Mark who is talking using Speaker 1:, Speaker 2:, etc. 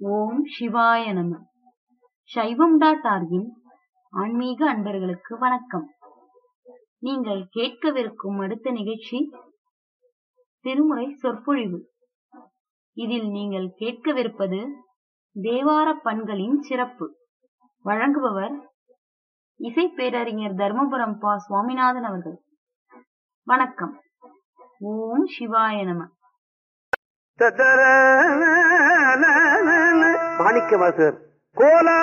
Speaker 1: ஓம் சிவாய நம சைவம் டாட் ஆர்கின் ஆன்மீக அன்பர்களுக்கு வணக்கம் நீங்கள் கேட்கவிருக்கும் அடுத்த நிகழ்ச்சி திருமுறை சொற்பொழிவு இதில் நீங்கள் கேட்கவிருப்பது தேவார பண்களின் சிறப்பு வழங்குபவர் இசை பேரறிஞர் தர்மபுரம் பா சுவாமிநாதன் அவர்கள் வணக்கம் ஓம் சிவாய நம
Speaker 2: மாணிக்க வாசகர் கோலா